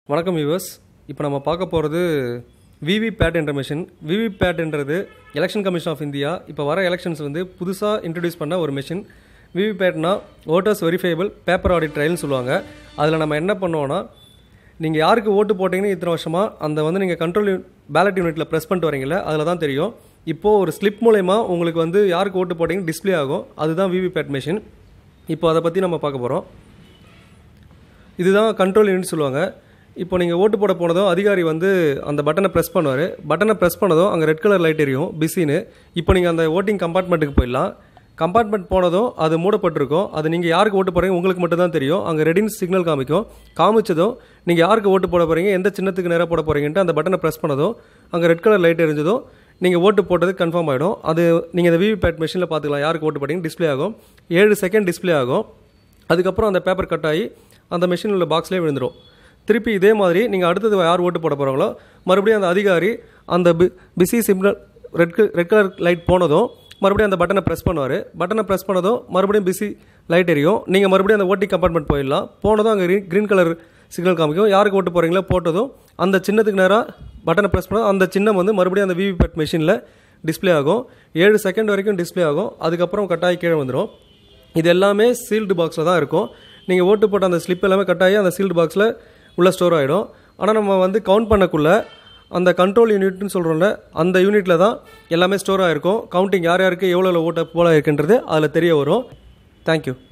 வணக்கம் வியூவர்ஸ் இப்போ நம்ம பார்க்க போகிறது விவிபேட் என்ற மிஷின் விவிபேட்ன்றது எலெக்ஷன் கமிஷன் ஆஃப் இந்தியா இப்போ வர எலெக்ஷன்ஸ் வந்து புதுசாக இன்ட்ரடியூஸ் பண்ண ஒரு மிஷின் விவிபேட்னா ஓட்டர்ஸ் வெரிஃபைபிள் பேப்பர் ஆடிட் ட்ரையல்னு சொல்லுவாங்க அதில் நம்ம என்ன பண்ணுவோன்னா நீங்கள் யாருக்கு ஓட்டு போட்டிங்கன்னு இத்தனை வருஷமாக அந்த வந்து நீங்கள் கண்ட்ரோல் பேலட் யூனிட்டில் ப்ரெஸ் பண்ணிட்டு வரீங்களே அதில் தான் தெரியும் இப்போது ஒரு ஸ்லிப் மூலயமா உங்களுக்கு வந்து யாருக்கு ஓட்டு போட்டிங்கன்னு டிஸ்ப்ளே ஆகும் அதுதான் விவிபேட் மிஷின் இப்போ அதை பற்றி நம்ம பார்க்க போகிறோம் இதுதான் கண்ட்ரோல் யூனிட் சொல்லுவாங்க இப்போ நீங்கள் ஓட்டு போட போனதும் அதிகாரி வந்து அந்த பட்டனை ப்ரெஸ் பண்ணுவார் பட்டனை ப்ரெஸ் பண்ணதும் அங்கே ரெட் கலர் லைட் எரியும் பிஸின்னு இப்போ நீங்கள் அந்த ஓட்டிங் கம்பார்ட்மெண்ட்டுக்கு போயிடலாம் கம்பார்ட்மெண்ட் போனதும் அது மூடப்பட்டிருக்கும் அது நீங்கள் யாருக்கு ஓட்டு போகிறீங்க உங்களுக்கு மட்டும் தான் தெரியும் அங்கே ரெடின் சிக்னல் காமிக்கும் காமிச்சதும் நீங்கள் யாருக்கு ஓட்டு போட போகிறீங்க எந்த சின்னத்துக்கு நேராக போட போகிறீங்கன்ட்டு அந்த பட்டனை ப்ரெஸ் பண்ணதும் அங்கே ரெட் கலர் லைட் எரிஞ்சதும் நீங்கள் ஓட்டு போட்டது கன்ஃபார்ம் ஆகிடும் அது நீங்கள் இந்த விவிபேட் மிஷினில் பார்த்துக்கலாம் யாருக்கு ஓட்டு போட்டீங்க டிஸ்ப்ளே ஆகும் ஏழு செகண்ட் டிஸ்ப்ளே ஆகும் அதுக்கப்புறம் அந்த பேப்பர் கட் ஆகி அந்த மிஷின் உள்ள பாக்ஸ்லேயே விழுந்துடும் திருப்பி இதே மாதிரி நீங்கள் அடுத்தது யார் ஓட்டு போட போகிறாங்களோ மறுபடியும் அந்த அதிகாரி அந்த பி பிசி signal red red colour light போனதும் மறுபடியும் அந்த பட்டனை ப்ரெஸ் பண்ணுவார் பட்டனை ப்ரெஸ் பண்ணதும் மறுபடியும் பிசி லைட் எரியும் நீங்கள் மறுபடியும் அந்த ஓட்டி கம்பார்ட்மெண்ட் போயிடலாம் போனதும் அங்கே க்ரீன் கலர் சிக்னல் காமிக்கும் யாருக்கு ஓட்டு போகிறீங்களோ போட்டதும் அந்த சின்னத்துக்கு நேராக பட்டனை ப்ரெஸ் பண்ண அந்த சின்னம் வந்து மறுபடியும் அந்த விவிபேட் மிஷினில் டிஸ்ப்ளே ஆகும் ஏழு செகண்ட் வரைக்கும் டிஸ்ப்ளே ஆகும் அதுக்கப்புறம் கட்டாயி கீழே வந்துடும் இது எல்லாமே சீல்டு பாக்ஸில் தான் இருக்கும் நீங்கள் ஓட்டு போட்ட அந்த ஸ்லிப் எல்லாமே கட்டாயி அந்த சீல்டு பாக்ஸில் உள்ள ஸ்டோர் ஆகிடும் ஆனால் நம்ம வந்து கவுண்ட் பண்ணக்குள்ள அந்த கண்ட்ரோல் யூனிட்னு சொல்கிறோம்ல அந்த யூனிட்டில் தான் எல்லாமே ஸ்டோர் ஆகிருக்கும் கவுண்டிங் யார் யாருக்கு எவ்வளோ ஓட்ட போல இருக்குன்றது அதில் தெரிய வரும் தேங்க்யூ